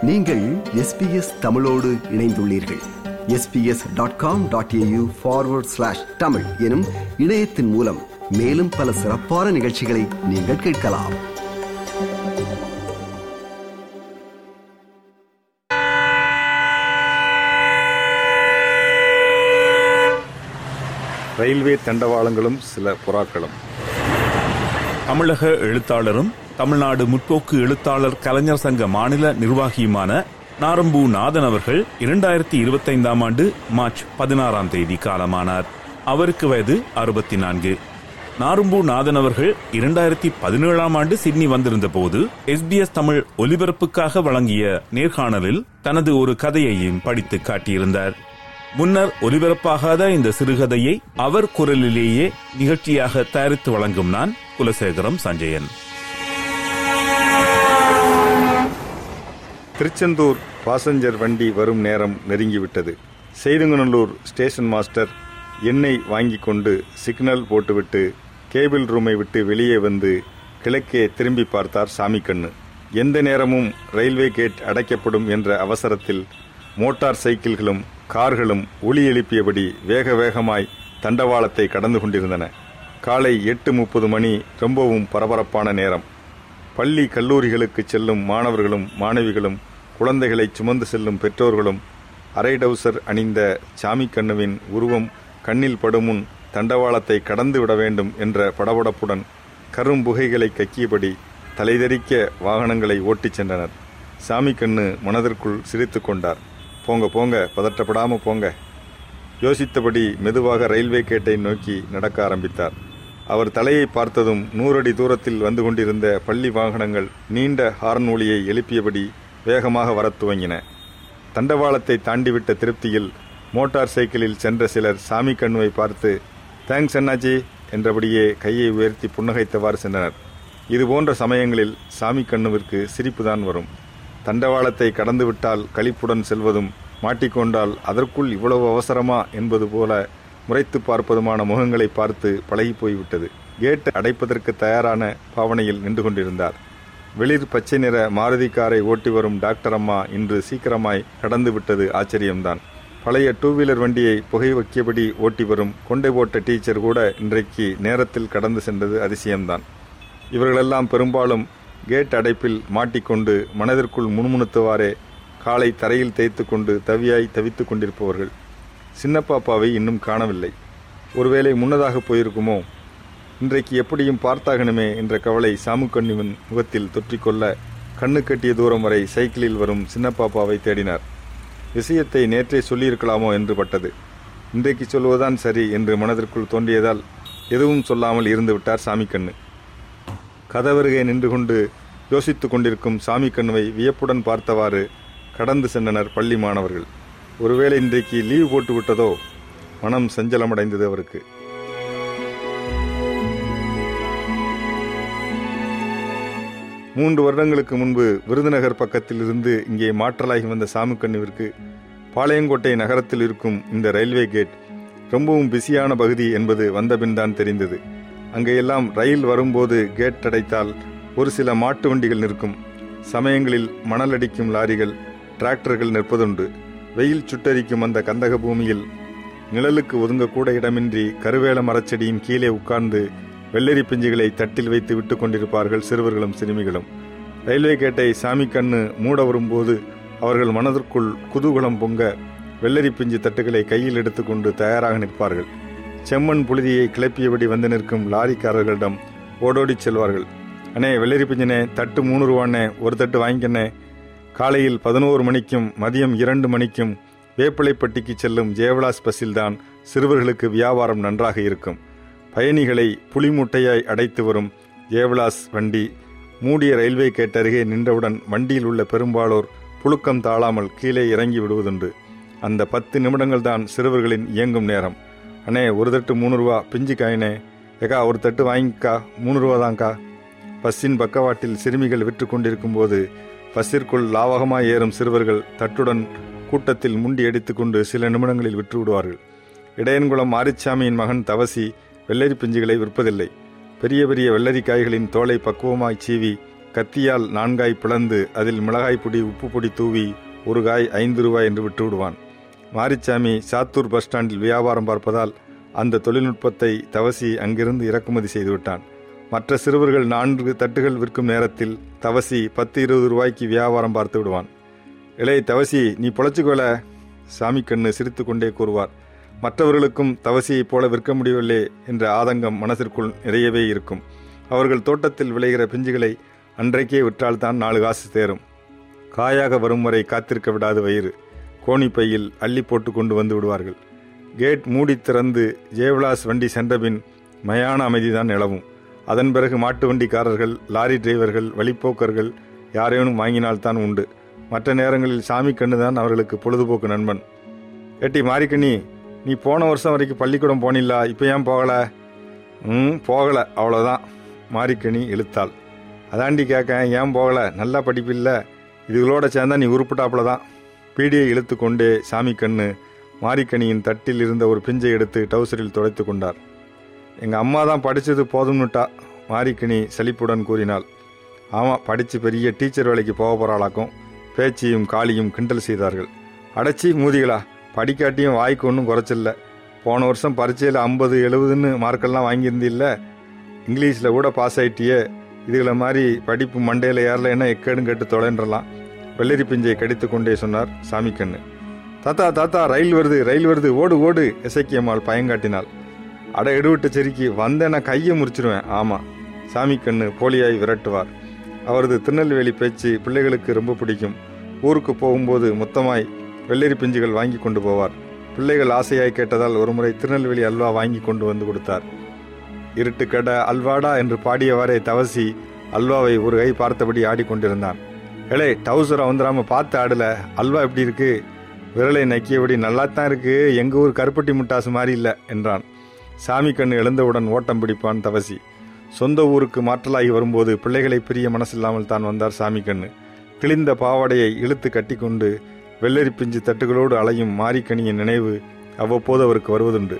நீங்கள் எஸ்பிஎஸ் தமிழோடு இணைந்துள்ளீர்கள் SBS dot com dot AU forward slash Tamil எனும் இணையத்தின் மூலம் மேலும் பல சிறப்பான நிகழ்ச்சிகளை நீங்கள் கேட்கலாம் ரயில்வே தண்டவாளங்களும் சில புறாக்களும் தமிழக எழுத்தாளரும் தமிழ்நாடு முற்போக்கு எழுத்தாளர் கலைஞர் சங்க மாநில நிர்வாகியுமான நாரம்பூ நாதன் அவர்கள் இரண்டாயிரத்தி இருபத்தைந்தாம் ஆண்டு மார்ச் பதினாறாம் தேதி காலமானார் அவருக்கு வயது அறுபத்தி நான்கு நாரும்பூ நாதன் அவர்கள் இரண்டாயிரத்தி பதினேழாம் ஆண்டு சிட்னி வந்திருந்த போது எஸ்பிஎஸ் தமிழ் ஒலிபரப்புக்காக வழங்கிய நேர்காணலில் தனது ஒரு கதையையும் படித்து காட்டியிருந்தார் முன்னர் ஒலிபரப்பாகாத இந்த சிறுகதையை அவர் குரலிலேயே நிகழ்ச்சியாக தயாரித்து வழங்கும் நான் குலசேகரம் சஞ்சயன் திருச்செந்தூர் பாசஞ்சர் வண்டி வரும் நேரம் நெருங்கிவிட்டது செய்துங்கநல்லூர் ஸ்டேஷன் மாஸ்டர் எண்ணெய் வாங்கி கொண்டு சிக்னல் போட்டுவிட்டு கேபிள் ரூமை விட்டு வெளியே வந்து கிழக்கே திரும்பி பார்த்தார் சாமிக்கண்ணு எந்த நேரமும் ரயில்வே கேட் அடைக்கப்படும் என்ற அவசரத்தில் மோட்டார் சைக்கிள்களும் கார்களும் ஒலி எழுப்பியபடி வேக வேகமாய் தண்டவாளத்தை கடந்து கொண்டிருந்தன காலை எட்டு முப்பது மணி ரொம்பவும் பரபரப்பான நேரம் பள்ளி கல்லூரிகளுக்கு செல்லும் மாணவர்களும் மாணவிகளும் குழந்தைகளை சுமந்து செல்லும் பெற்றோர்களும் அரை டவுசர் அணிந்த சாமி கண்ணுவின் உருவம் கண்ணில் படுமுன் தண்டவாளத்தை கடந்து விட வேண்டும் என்ற படபடப்புடன் கரும்புகைகளை கக்கியபடி தலைதெறிக்க வாகனங்களை ஓட்டிச் சென்றனர் சாமி கண்ணு மனதிற்குள் சிரித்து கொண்டார் போங்க போங்க பதட்டப்படாம போங்க யோசித்தபடி மெதுவாக ரயில்வே கேட்டை நோக்கி நடக்க ஆரம்பித்தார் அவர் தலையை பார்த்ததும் நூறடி தூரத்தில் வந்து கொண்டிருந்த பள்ளி வாகனங்கள் நீண்ட ஹார்ன் ஒலியை எழுப்பியபடி வேகமாக வரத் துவங்கின தண்டவாளத்தை தாண்டிவிட்ட திருப்தியில் மோட்டார் சைக்கிளில் சென்ற சிலர் சாமி கண்ணுவை பார்த்து தேங்க்ஸ் அண்ணாச்சி என்றபடியே கையை உயர்த்தி புன்னகைத்தவாறு சென்றனர் இதுபோன்ற சமயங்களில் சாமி கண்ணுவிற்கு சிரிப்புதான் வரும் தண்டவாளத்தை கடந்துவிட்டால் களிப்புடன் செல்வதும் மாட்டிக்கொண்டால் அதற்குள் இவ்வளவு அவசரமா என்பது போல முறைத்து பார்ப்பதுமான முகங்களை பார்த்து பழகி போய்விட்டது கேட் அடைப்பதற்கு தயாரான பாவனையில் நின்று கொண்டிருந்தார் வெளிர் பச்சை நிற மாருதி காரை ஓட்டி வரும் டாக்டர் அம்மா இன்று சீக்கிரமாய் கடந்து விட்டது ஆச்சரியம்தான் பழைய டூ வீலர் வண்டியை புகை வைக்கியபடி ஓட்டி வரும் கொண்டை போட்ட டீச்சர் கூட இன்றைக்கு நேரத்தில் கடந்து சென்றது அதிசயம்தான் இவர்களெல்லாம் பெரும்பாலும் கேட் அடைப்பில் மாட்டிக்கொண்டு மனதிற்குள் முணுமுணுத்தவாறே காலை தரையில் தேய்த்து கொண்டு தவியாய் தவித்துக் கொண்டிருப்பவர்கள் சின்னப்பாப்பாவை இன்னும் காணவில்லை ஒருவேளை முன்னதாக போயிருக்குமோ இன்றைக்கு எப்படியும் பார்த்தாகணுமே என்ற கவலை சாமுக்கண்ணுவின் முகத்தில் தொற்றிக்கொள்ள கண்ணு கட்டிய தூரம் வரை சைக்கிளில் வரும் சின்னப்பாப்பாவை தேடினார் விஷயத்தை நேற்றே சொல்லியிருக்கலாமோ என்று பட்டது இன்றைக்கு சொல்வதுதான் சரி என்று மனதிற்குள் தோன்றியதால் எதுவும் சொல்லாமல் இருந்து விட்டார் சாமிக்கண்ணு கதவருகே நின்று கொண்டு யோசித்துக் கொண்டிருக்கும் சாமிக்கண்ணுவை வியப்புடன் பார்த்தவாறு கடந்து சென்றனர் பள்ளி மாணவர்கள் ஒருவேளை இன்றைக்கு லீவு போட்டு விட்டதோ மனம் சஞ்சலமடைந்தது அவருக்கு மூன்று வருடங்களுக்கு முன்பு விருதுநகர் பக்கத்தில் இருந்து இங்கே மாற்றலாகி வந்த சாமுக்கண்ணுவிற்கு பாளையங்கோட்டை நகரத்தில் இருக்கும் இந்த ரயில்வே கேட் ரொம்பவும் பிஸியான பகுதி என்பது வந்தபின் தான் தெரிந்தது அங்கெல்லாம் ரயில் வரும்போது கேட் அடைத்தால் ஒரு சில மாட்டு வண்டிகள் நிற்கும் சமயங்களில் மணல் அடிக்கும் லாரிகள் டிராக்டர்கள் நிற்பதுண்டு வெயில் சுட்டரிக்கும் அந்த கந்தக பூமியில் நிழலுக்கு ஒதுங்கக்கூட இடமின்றி கருவேல மரச்செடியின் கீழே உட்கார்ந்து வெள்ளரி பிஞ்சுகளை தட்டில் வைத்து விட்டு கொண்டிருப்பார்கள் சிறுவர்களும் சிறுமிகளும் ரயில்வே கேட்டை சாமி கண்ணு மூட வரும்போது அவர்கள் மனதிற்குள் குதூகலம் பொங்க வெள்ளரி பிஞ்சு தட்டுகளை கையில் எடுத்துக்கொண்டு தயாராக நிற்பார்கள் செம்மண் புழுதியை கிளப்பியபடி வந்து நிற்கும் லாரிக்காரர்களிடம் ஓடோடிச் செல்வார்கள் அண்ணே வெள்ளரி பிஞ்சினே தட்டு மூணு ரூபாண்ணே ஒரு தட்டு வாங்கிக்கண்ணே காலையில் பதினோரு மணிக்கும் மதியம் இரண்டு மணிக்கும் வேப்பிலைப்பட்டிக்கு செல்லும் ஜெயவிலாஸ் பஸ்ஸில்தான் சிறுவர்களுக்கு வியாபாரம் நன்றாக இருக்கும் பயணிகளை புலிமுட்டையாய் அடைத்து வரும் ஜெயவிலாஸ் வண்டி மூடிய ரயில்வே கேட் அருகே நின்றவுடன் வண்டியில் உள்ள பெரும்பாலோர் புழுக்கம் தாழாமல் கீழே இறங்கி விடுவதுண்டு அந்த பத்து நிமிடங்கள் தான் சிறுவர்களின் இயங்கும் நேரம் அண்ணே ஒரு தட்டு மூணு ரூபா பிஞ்சு காயினே ஏக்கா ஒரு தட்டு வாங்கிக்கா மூணு ரூபா தான்க்கா பஸ்ஸின் பக்கவாட்டில் சிறுமிகள் விற்று கொண்டிருக்கும் போது பஸ்ஸிற்குள் லாவகமாய் ஏறும் சிறுவர்கள் தட்டுடன் கூட்டத்தில் முண்டி அடித்துக்கொண்டு சில நிமிடங்களில் விற்று விடுவார்கள் இடையன்குளம் மாரிச்சாமியின் மகன் தவசி வெள்ளரி பிஞ்சுகளை விற்பதில்லை பெரிய பெரிய வெள்ளரிக்காய்களின் தோலை பக்குவமாய் சீவி கத்தியால் நான்காய் பிளந்து அதில் மிளகாய் பொடி உப்பு பொடி தூவி ஒரு காய் ஐந்து ரூபாய் என்று விட்டு விடுவான் மாரிச்சாமி சாத்தூர் பஸ் ஸ்டாண்டில் வியாபாரம் பார்ப்பதால் அந்த தொழில்நுட்பத்தை தவசி அங்கிருந்து இறக்குமதி செய்துவிட்டான் மற்ற சிறுவர்கள் நான்கு தட்டுகள் விற்கும் நேரத்தில் தவசி பத்து இருபது ரூபாய்க்கு வியாபாரம் பார்த்து விடுவான் இளைய தவசி நீ பொழைச்சுக்கோல சாமிக்கண்ணு சிரித்து கொண்டே கூறுவார் மற்றவர்களுக்கும் தவசியைப் போல விற்க முடியவில்லை என்ற ஆதங்கம் மனதிற்குள் நிறையவே இருக்கும் அவர்கள் தோட்டத்தில் விளைகிற பிஞ்சுகளை அன்றைக்கே விற்றால்தான் நாலு காசு தேரும் காயாக வரும் வரை காத்திருக்க விடாது வயிறு கோணிப்பையில் அள்ளி போட்டு கொண்டு வந்து விடுவார்கள் கேட் மூடி திறந்து ஜெயவிலாஸ் வண்டி சென்றபின் மயான அமைதிதான் நிலவும் அதன் பிறகு மாட்டு வண்டிக்காரர்கள் லாரி டிரைவர்கள் வழிப்போக்கர்கள் யாரேனும் வாங்கினால்தான் உண்டு மற்ற நேரங்களில் சாமி கண்ணுதான் அவர்களுக்கு பொழுதுபோக்கு நண்பன் ஏட்டி மாரிக்கண்ணி நீ போன வருஷம் வரைக்கும் பள்ளிக்கூடம் போனில்லா இப்போ ஏன் போகல ம் போகல அவ்வளோதான் மாரிக்கணி இழுத்தாள் அதாண்டி கேட்க ஏன் போகல நல்லா படிப்பில்ல இதுகளோட சேர்ந்தா நீ உருப்பிட்டாப்புல தான் பீடியை இழுத்து கொண்டே சாமி கண்ணு மாரிக்கணியின் தட்டில் இருந்த ஒரு பிஞ்சை எடுத்து டவுசரில் துடைத்து கொண்டார் எங்கள் அம்மா தான் படித்தது போதும்னுட்டா மாரிக்கணி சலிப்புடன் கூறினாள் ஆமாம் படித்து பெரிய டீச்சர் வேலைக்கு போக போகிறாளாக்கும் பேச்சியும் காளியும் கிண்டல் செய்தார்கள் அடைச்சி மூதிகளா படிக்காட்டியும் வாய்க்கு ஒன்றும் குறைச்சில்ல போன வருஷம் பரீட்சையில் ஐம்பது எழுபதுன்னு மார்க்கெல்லாம் வாங்கியிருந்தில்ல இங்கிலீஷில் கூட பாஸ் ஆயிட்டியே இதுகளை மாதிரி படிப்பு மண்டையில் ஏறல என்ன எக்கேடும் கேட்டு தொலைன்றலாம் வெள்ளரி பிஞ்சை கடித்து கொண்டே சொன்னார் சாமிக்கண்ணு தாத்தா தாத்தா ரயில் வருது ரயில் வருது ஓடு ஓடு இசைக்கியம்மாள் பயங்காட்டினாள் அட எடுவிட்டு செருக்கி வந்தேன் நான் கையை முறிச்சிருவேன் ஆமாம் சாமிக்கண்ணு போலியாய் விரட்டுவார் அவரது திருநெல்வேலி பேச்சு பிள்ளைகளுக்கு ரொம்ப பிடிக்கும் ஊருக்கு போகும்போது மொத்தமாய் வெள்ளரி பிஞ்சுகள் வாங்கி கொண்டு போவார் பிள்ளைகள் ஆசையாய் கேட்டதால் ஒருமுறை திருநெல்வேலி அல்வா வாங்கி கொண்டு வந்து கொடுத்தார் இருட்டு கட அல்வாடா என்று பாடியவாறே தவசி அல்வாவை ஒரு கை பார்த்தபடி ஆடிக்கொண்டிருந்தான் ஏலே டவுசரை வந்துடாம பார்த்து ஆடல அல்வா எப்படி இருக்கு விரலை நக்கியபடி நல்லாத்தான் இருக்கு எங்க ஊர் கருப்பட்டி முட்டாசு மாதிரி இல்ல என்றான் சாமி கண்ணு எழுந்தவுடன் ஓட்டம் பிடிப்பான் தவசி சொந்த ஊருக்கு மாற்றலாகி வரும்போது பிள்ளைகளை பிரிய மனசில்லாமல் தான் வந்தார் சாமி கண்ணு கிழிந்த பாவாடையை இழுத்து கட்டிக்கொண்டு வெள்ளரி பிஞ்சு தட்டுகளோடு அலையும் மாரிக்கணியின் நினைவு அவ்வப்போது அவருக்கு வருவதுண்டு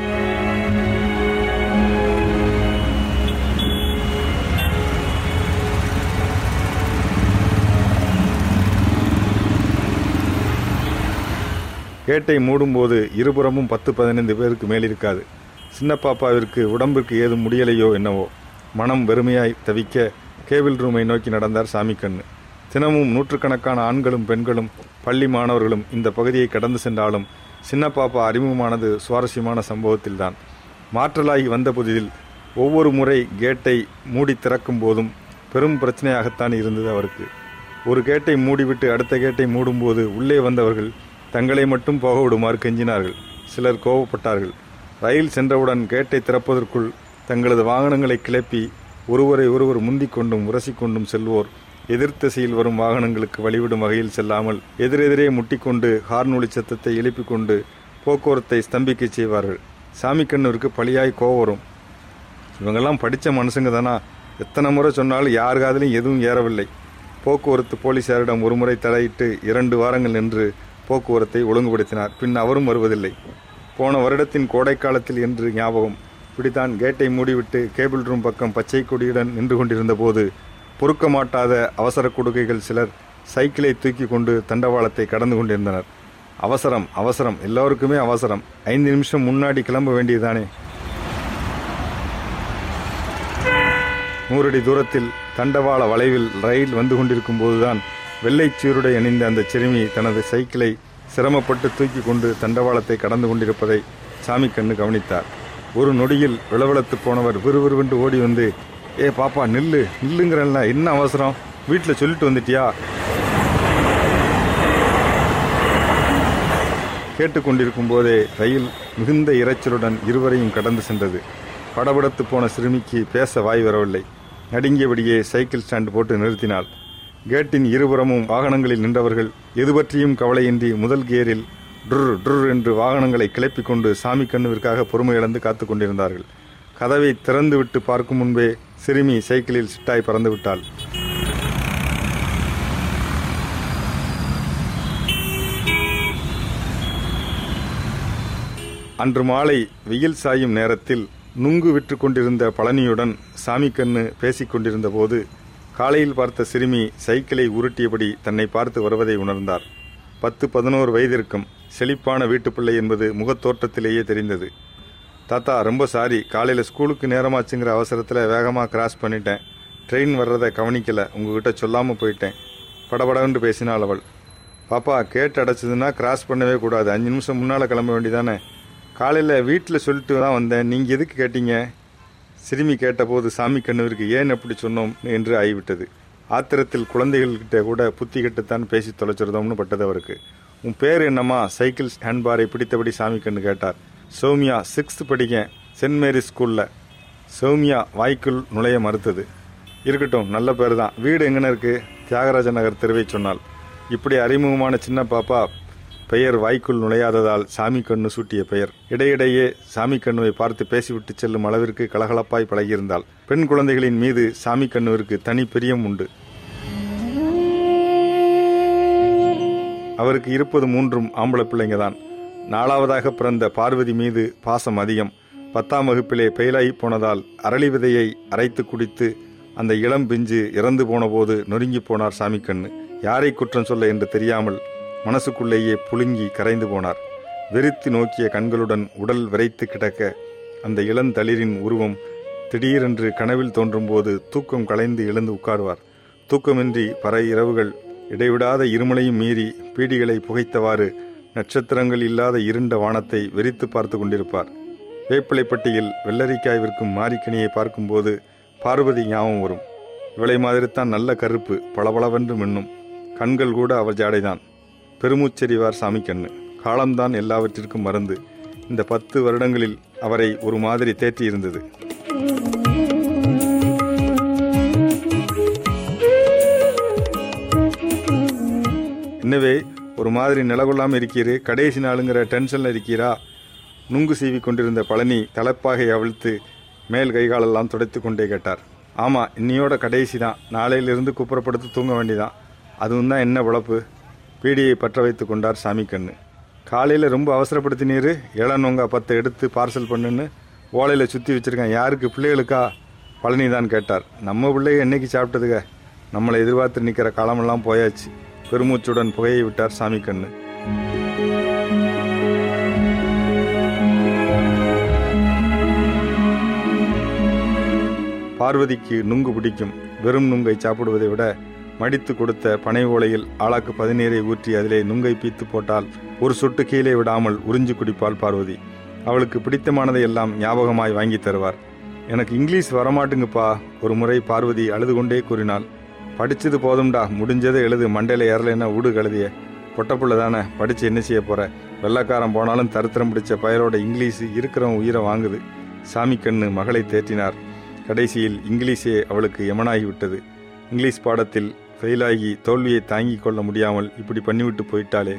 கேட்டை மூடும்போது இருபுறமும் பத்து பதினைந்து பேருக்கு மேலிருக்காது சின்ன பாப்பாவிற்கு உடம்பிற்கு ஏதும் முடியலையோ என்னவோ மனம் வெறுமையாய் தவிக்க கேபிள் ரூமை நோக்கி நடந்தார் சாமிக்கண்ணு தினமும் நூற்றுக்கணக்கான ஆண்களும் பெண்களும் பள்ளி மாணவர்களும் இந்த பகுதியை கடந்து சென்றாலும் சின்ன பாப்பா அறிமுகமானது சுவாரஸ்யமான சம்பவத்தில்தான் மாற்றலாகி வந்த புதிதில் ஒவ்வொரு முறை கேட்டை மூடி திறக்கும் போதும் பெரும் பிரச்சனையாகத்தான் இருந்தது அவருக்கு ஒரு கேட்டை மூடிவிட்டு அடுத்த கேட்டை மூடும்போது உள்ளே வந்தவர்கள் தங்களை மட்டும் போக விடுமாறு கெஞ்சினார்கள் சிலர் கோபப்பட்டார்கள் ரயில் சென்றவுடன் கேட்டை திறப்பதற்குள் தங்களது வாகனங்களை கிளப்பி ஒருவரை ஒருவர் முந்திக் கொண்டும் உரசிக்கொண்டும் செல்வோர் எதிர்த்திசையில் வரும் வாகனங்களுக்கு வழிவிடும் வகையில் செல்லாமல் எதிரெதிரே முட்டிக்கொண்டு ஹார்ன் ஒலி சத்தத்தை எழுப்பிக் கொண்டு போக்குவரத்தை ஸ்தம்பிக்கச் செய்வார்கள் சாமிக்கண்ணூருக்கு பழியாய் கோவம் வரும் இவங்கெல்லாம் படித்த மனுஷங்க தானா எத்தனை முறை சொன்னாலும் யார் காதிலும் எதுவும் ஏறவில்லை போக்குவரத்து போலீசாரிடம் ஒருமுறை தலையிட்டு இரண்டு வாரங்கள் நின்று போக்குவரத்தை ஒழுங்குபடுத்தினார் பின் அவரும் வருவதில்லை போன வருடத்தின் கோடைக்காலத்தில் என்று ஞாபகம் இப்படித்தான் கேட்டை மூடிவிட்டு கேபிள் ரூம் பக்கம் பச்சை கொடியுடன் நின்று கொண்டிருந்த போது பொறுக்க மாட்டாத அவசர கொடுக்கைகள் சிலர் சைக்கிளை தூக்கி கொண்டு தண்டவாளத்தை கடந்து கொண்டிருந்தனர் அவசரம் அவசரம் எல்லோருக்குமே அவசரம் ஐந்து நிமிஷம் முன்னாடி கிளம்ப வேண்டியதுதானே நூறடி தூரத்தில் தண்டவாள வளைவில் ரயில் வந்து கொண்டிருக்கும் போதுதான் வெள்ளைச் சீருடை அணிந்த அந்த சிறுமி தனது சைக்கிளை சிரமப்பட்டு தூக்கி கொண்டு தண்டவாளத்தை கடந்து கொண்டிருப்பதை சாமி கண்ணு கவனித்தார் ஒரு நொடியில் விளவளத்து போனவர் விறுவிறுவென்று ஓடி வந்து ஏ பாப்பா நில்லு நில்லுங்கிறல்ல என்ன அவசரம் வீட்டில் சொல்லிட்டு வந்துட்டியா கேட்டுக்கொண்டிருக்கும் போதே ரயில் மிகுந்த இரைச்சலுடன் இருவரையும் கடந்து சென்றது படபடத்து போன சிறுமிக்கு பேச வாய் வரவில்லை நடுங்கியபடியே சைக்கிள் ஸ்டாண்ட் போட்டு நிறுத்தினாள் கேட்டின் இருபுறமும் வாகனங்களில் நின்றவர்கள் எது பற்றியும் கவலையின்றி முதல் கியரில் டுர் டுர் என்று வாகனங்களை கிளப்பிக் கொண்டு சாமி கண்ணுவிற்காக பொறுமை இழந்து காத்துக் கொண்டிருந்தார்கள் கதவை திறந்து விட்டு பார்க்கும் முன்பே சிறுமி சைக்கிளில் சிட்டாய் பறந்து விட்டாள் அன்று மாலை வெயில் சாயும் நேரத்தில் நுங்கு விற்று கொண்டிருந்த பழனியுடன் சாமிக்கண்ணு பேசிக் கொண்டிருந்த போது காலையில் பார்த்த சிறுமி சைக்கிளை உருட்டியபடி தன்னை பார்த்து வருவதை உணர்ந்தார் பத்து பதினோரு வயதிற்கும் செழிப்பான வீட்டுப்பிள்ளை என்பது முகத்தோற்றத்திலேயே தெரிந்தது தாத்தா ரொம்ப சாரி காலையில் ஸ்கூலுக்கு நேரமாச்சுங்கிற அவசரத்தில் வேகமாக கிராஸ் பண்ணிட்டேன் ட்ரெயின் வர்றதை கவனிக்கல உங்ககிட்ட சொல்லாமல் போயிட்டேன் படபடவென்று பேசினாள் அவள் பாப்பா கேட்டு அடைச்சதுன்னா கிராஸ் பண்ணவே கூடாது அஞ்சு நிமிஷம் முன்னால் கிளம்ப வேண்டியதானே காலையில் வீட்டில் சொல்லிட்டு தான் வந்தேன் நீங்கள் எதுக்கு கேட்டீங்க சிறுமி கேட்டபோது சாமி கண்ணுவிற்கு ஏன் அப்படி சொன்னோம் என்று ஆகிவிட்டது ஆத்திரத்தில் குழந்தைகள்கிட்ட கூட புத்தி கட்டுத்தான் பேசி தொலைச்சிருந்தோம்னு பட்டது அவருக்கு உன் பேர் என்னம்மா சைக்கிள் ஹேண்ட்பாரை பிடித்தபடி சாமி கண்ணு கேட்டார் சௌமியா சிக்ஸ்த் படிக்க சென்ட் மேரி ஸ்கூலில் சௌமியா வாய்க்குள் நுழைய மறுத்தது இருக்கட்டும் நல்ல பேர் தான் வீடு எங்கன இருக்கு தியாகராஜ நகர் தெருவை சொன்னாள் இப்படி அறிமுகமான சின்ன பாப்பா பெயர் வாய்க்குள் நுழையாததால் சாமி கண்ணு சூட்டிய பெயர் இடையிடையே சாமி கண்ணுவை பார்த்து பேசிவிட்டு செல்லும் அளவிற்கு கலகலப்பாய் பழகியிருந்தாள் பெண் குழந்தைகளின் மீது சாமி கண்ணுவிற்கு தனி பிரியம் உண்டு அவருக்கு இருப்பது மூன்றும் ஆம்பளை பிள்ளைங்க தான் நாலாவதாக பிறந்த பார்வதி மீது பாசம் அதிகம் பத்தாம் வகுப்பிலே பெயிலாகி போனதால் அரளி விதையை அரைத்து குடித்து அந்த இளம் பிஞ்சு இறந்து போனபோது நொறுங்கி போனார் சாமிக்கண்ணு யாரை குற்றம் சொல்ல என்று தெரியாமல் மனசுக்குள்ளேயே புழுங்கி கரைந்து போனார் வெறித்து நோக்கிய கண்களுடன் உடல் விரைத்து கிடக்க அந்த இளந்தளிரின் உருவம் திடீரென்று கனவில் தோன்றும்போது தூக்கம் கலைந்து எழுந்து உட்காருவார் தூக்கமின்றி பல இரவுகள் இடைவிடாத இருமலையும் மீறி பீடிகளை புகைத்தவாறு நட்சத்திரங்கள் இல்லாத இருண்ட வானத்தை வெறித்து பார்த்து கொண்டிருப்பார் வேப்பிலைப்பட்டியில் வெள்ளரிக்காய் விற்கும் மாரிக்கனியை பார்க்கும்போது பார்வதி ஞாபகம் வரும் இவளை மாதிரித்தான் நல்ல கருப்பு பளபளவென்று மின்னும் கண்கள் கூட அவள் ஜாடைதான் பெருமூச்செறிவார் சாமி கண்ணு காலம்தான் எல்லாவற்றிற்கும் மருந்து இந்த பத்து வருடங்களில் அவரை ஒரு மாதிரி தேற்றியிருந்தது என்னவே ஒரு மாதிரி நிலகொள்ளாமல் இருக்கிறீரு கடைசி நாளுங்கிற டென்ஷனில் இருக்கிறா நுங்கு சீவி கொண்டிருந்த பழனி தலைப்பாகை அவிழ்த்து மேல் கைகாலெல்லாம் துடைத்து கொண்டே கேட்டார் ஆமாம் இன்னையோட கடைசி தான் நாளையிலிருந்து குப்புறப்படுத்து தூங்க வேண்டிதான் அதுவும் தான் என்ன உழப்பு பீடியை பற்ற வைத்து கொண்டார் சாமி கண்ணு காலையில் ரொம்ப அவசரப்படுத்தினீர் இளநொங்கா பத்தை எடுத்து பார்சல் பண்ணுன்னு ஓலையில் சுற்றி வச்சுருக்கேன் யாருக்கு பிள்ளைகளுக்கா பழனி தான் கேட்டார் நம்ம பிள்ளைங்க என்னைக்கு சாப்பிட்டதுங்க நம்மளை எதிர்பார்த்து நிற்கிற காலமெல்லாம் போயாச்சு பெருமூச்சுடன் புகையை விட்டார் சாமி கண்ணு பார்வதிக்கு நுங்கு பிடிக்கும் வெறும் நுங்கை சாப்பிடுவதை விட மடித்து கொடுத்த பனை ஓலையில் ஆளாக்கு பதினீரை ஊற்றி அதிலே நுங்கை பீத்து போட்டால் ஒரு சொட்டு கீழே விடாமல் உறிஞ்சு குடிப்பாள் பார்வதி அவளுக்கு பிடித்தமானதை எல்லாம் ஞாபகமாய் வாங்கி தருவார் எனக்கு இங்கிலீஷ் வரமாட்டுங்கப்பா ஒரு முறை பார்வதி அழுது கொண்டே கூறினாள் படிச்சது போதும்டா முடிஞ்சதை எழுது மண்டையில ஏறலைன்னா ஊடு கழுதிய பொட்டப்புள்ள தானே படிச்சு என்ன செய்ய போற வெள்ளக்காரன் போனாலும் தரித்திரம் பிடிச்ச பயலோட இங்கிலீஷ் இருக்கிறவன் உயிரை வாங்குது சாமி கண்ணு மகளை தேற்றினார் கடைசியில் இங்கிலீஷே அவளுக்கு யமனாகி விட்டது இங்கிலீஷ் பாடத்தில் ஃபெயிலாகி தோல்வியை தாங்கிக் கொள்ள முடியாமல் இப்படி பண்ணிவிட்டு போயிட்டாளே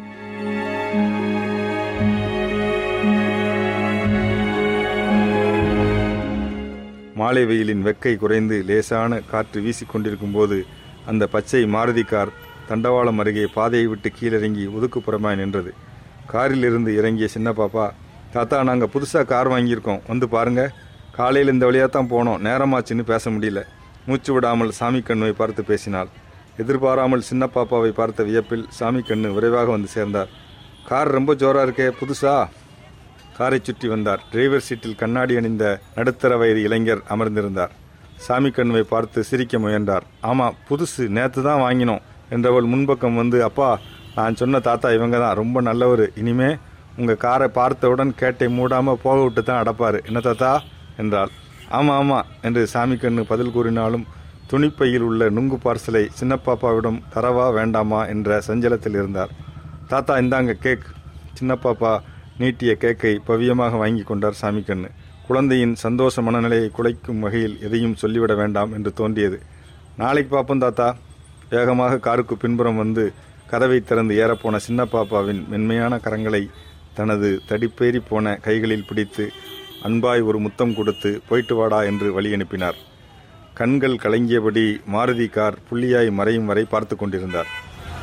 மாலை வெயிலின் வெக்கை குறைந்து லேசான காற்று வீசிக்கொண்டிருக்கும் போது அந்த பச்சை மாருதி கார் தண்டவாளம் அருகே பாதையை விட்டு கீழிறங்கி ஒதுக்குப்புறமாய் நின்றது காரில் இருந்து இறங்கிய சின்ன பாப்பா தாத்தா நாங்கள் புதுசாக கார் வாங்கியிருக்கோம் வந்து பாருங்க காலையில் இந்த வழியாக தான் போனோம் நேரமாச்சுன்னு பேச முடியல மூச்சு விடாமல் சாமி கண்ணுவை பார்த்து பேசினாள் எதிர்பாராமல் சின்ன பாப்பாவை பார்த்த வியப்பில் சாமி கண்ணு விரைவாக வந்து சேர்ந்தார் கார் ரொம்ப ஜோரா இருக்கே புதுசா காரை சுற்றி வந்தார் டிரைவர் சீட்டில் கண்ணாடி அணிந்த நடுத்தர வயது இளைஞர் அமர்ந்திருந்தார் சாமி கண்ணுவை பார்த்து சிரிக்க முயன்றார் ஆமா புதுசு நேத்து தான் வாங்கினோம் என்றவள் முன்பக்கம் வந்து அப்பா நான் சொன்ன தாத்தா இவங்க தான் ரொம்ப நல்லவர் இனிமே உங்க காரை பார்த்தவுடன் கேட்டை மூடாம போக விட்டு தான் அடப்பாரு என்ன தாத்தா என்றாள் ஆமா ஆமா என்று சாமி கண்ணு பதில் கூறினாலும் துணிப்பையில் உள்ள நுங்கு பார்சலை சின்ன பாப்பாவிடம் தரவா வேண்டாமா என்ற சஞ்சலத்தில் இருந்தார் தாத்தா இந்தாங்க கேக் சின்ன பாப்பா நீட்டிய கேக்கை பவியமாக வாங்கி கொண்டார் சாமிக்கண்ணு குழந்தையின் சந்தோஷ மனநிலையை குலைக்கும் வகையில் எதையும் சொல்லிவிட வேண்டாம் என்று தோன்றியது நாளைக்கு பார்ப்போம் தாத்தா வேகமாக காருக்கு பின்புறம் வந்து கதவை திறந்து ஏறப்போன சின்ன பாப்பாவின் மென்மையான கரங்களை தனது தடிப்பேறி போன கைகளில் பிடித்து அன்பாய் ஒரு முத்தம் கொடுத்து போயிட்டு வாடா என்று வழி அனுப்பினார் கண்கள் கலங்கியபடி மாருதி கார் புள்ளியாய் மறையும் வரை பார்த்து கொண்டிருந்தார்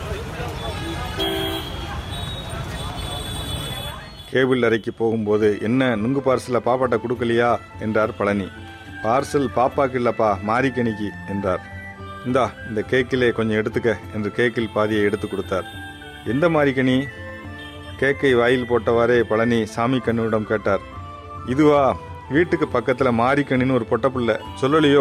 கேபிள் அறைக்கு போகும்போது என்ன நுங்கு பார்சலை பாப்பாட்ட கொடுக்கலையா என்றார் பழனி பார்சல் பாப்பாக்கு இல்லப்பா மாரிக்கணிக்கு என்றார் இந்தா இந்த கேக்கிலே கொஞ்சம் எடுத்துக்க என்று கேக்கில் பாதியை எடுத்து கொடுத்தார் எந்த மாதிரி கனி கேக்கை வாயில் போட்டவாறே பழனி சாமி கண்ணுவிடம் கேட்டார் இதுவா வீட்டுக்கு பக்கத்துல மாரிக்கண்ணின்னு ஒரு பொட்டப்புள்ள சொல்லலையோ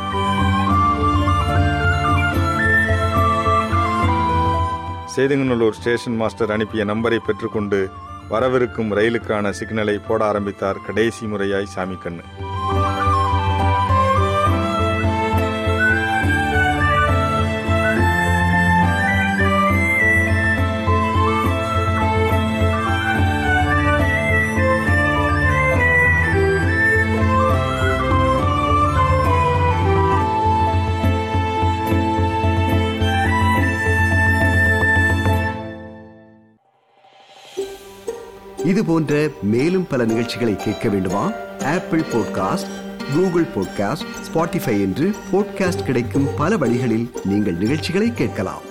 சேதுங்கநல்லூர் ஸ்டேஷன் மாஸ்டர் அனுப்பிய நம்பரை பெற்றுக்கொண்டு வரவிருக்கும் ரயிலுக்கான சிக்னலை போட ஆரம்பித்தார் கடைசி முறையாய் சாமி கண்ணு இது போன்ற மேலும் பல நிகழ்ச்சிகளை கேட்க வேண்டுமா Apple podcast Google podcast Spotify என்று பாட்காஸ்ட் கிடைக்கும் பல வழிகளில் நீங்கள் நிகழ்ச்சிகளை கேட்கலாம்